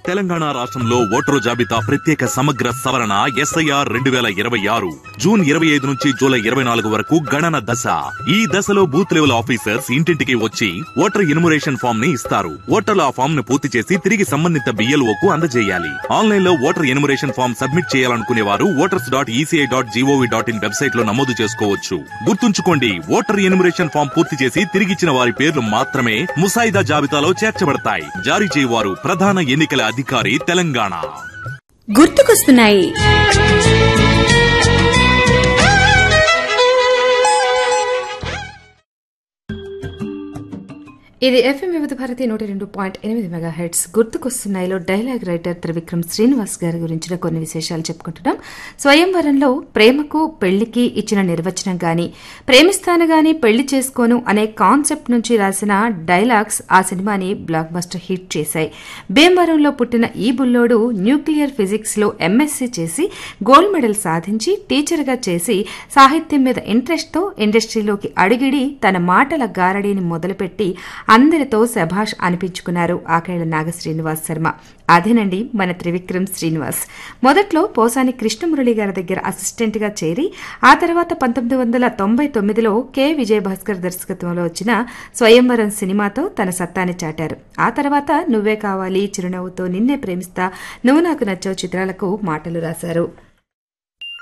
తెలంగాణ రాష్ట్రంలో ఓటరు జాబితా ప్రత్యేక సమగ్ర సవరణ ఎస్ఐఆర్ రెండు వేల ఇరవై ఆరు జూన్ ఇరవై ఐదు నుంచి జూలై ఇరవై నాలుగు వరకు గణన దశ ఈ దశలో బూత్ లెవెల్ ఆఫీసర్స్ ఇంటింటికి వచ్చి ఓటర్ ఎన్యుమరేషన్ ఫామ్ ని ఇస్తారు ఓటర్లు ఆ ఫామ్ ను పూర్తి చేసి తిరిగి సంబంధిత బిఎల్ఓ కు అందజేయాలి ఆన్లైన్ లో ఓటర్ ఎన్యుమరేషన్ ఫామ్ సబ్మిట్ చేయాలనుకునే వారు voters dot ECI dot GOV dot in website లో నమోదు చేసుకోవచ్చు గుర్తుంచుకోండి ఓటర్ ఎన్యుమరేషన్ ఫామ్ పూర్తి చేసి తిరిగిచ్చిన వారి పేర్లు మాత్రమే ముసాయిదా జాబితాలో చేర్చబడతాయి జారీ చేయవారు ప్రధాన ఎన్నికల అధికారి తెలంగాణ గుర్తుకొస్తున్నాయి ఇది ఎఫ్ఎం వివిధ భారతి నూట రెండు పాయింట్ ఎనిమిది మెగా హెడ్స్ గుర్తుకొస్తున్నాయిలో డైలాగ్ రైటర్ త్రివిక్రమ్ శ్రీనివాస్ గారి గురించిన కొన్ని విశేషాలు చెప్పుకుంటున్నాం స్వయంవరంలో ప్రేమకు పెళ్లికి ఇచ్చిన నిర్వచనం గాని ప్రేమిస్తాను గాని పెళ్లి చేసుకోను అనే కాన్సెప్ట్ నుంచి రాసిన డైలాగ్స్ ఆ సినిమాని బ్లాక్ బస్టర్ హిట్ చేశాయి భీమవరంలో పుట్టిన ఈ బుల్లోడు న్యూక్లియర్ ఫిజిక్స్ లో ఎంఎస్సీ చేసి గోల్డ్ మెడల్ సాధించి టీచర్గా చేసి సాహిత్యం మీద ఇంట్రెస్ట్ తో ఇండస్ట్రీలోకి అడిగిడి తన మాటల గారడీని మొదలుపెట్టి అందరితో శభాష్ అనిపించుకున్నారు ఆకేళ్ల నాగ శ్రీనివాస్ శర్మ అదేనండి మన త్రివిక్రమ్ శ్రీనివాస్ మొదట్లో పోసాని కృష్ణమురళి గారి దగ్గర అసిస్టెంట్ గా చేరి ఆ తర్వాత పంతొమ్మిది వందల తొంభై తొమ్మిదిలో కె విజయభాస్కర్ దర్శకత్వంలో వచ్చిన స్వయంవరం సినిమాతో తన సత్తాని చాటారు ఆ తర్వాత నువ్వే కావాలి చిరునవ్వుతో నిన్నే ప్రేమిస్తా నువ్వు నాకు నచ్చావు చిత్రాలకు మాటలు రాశారు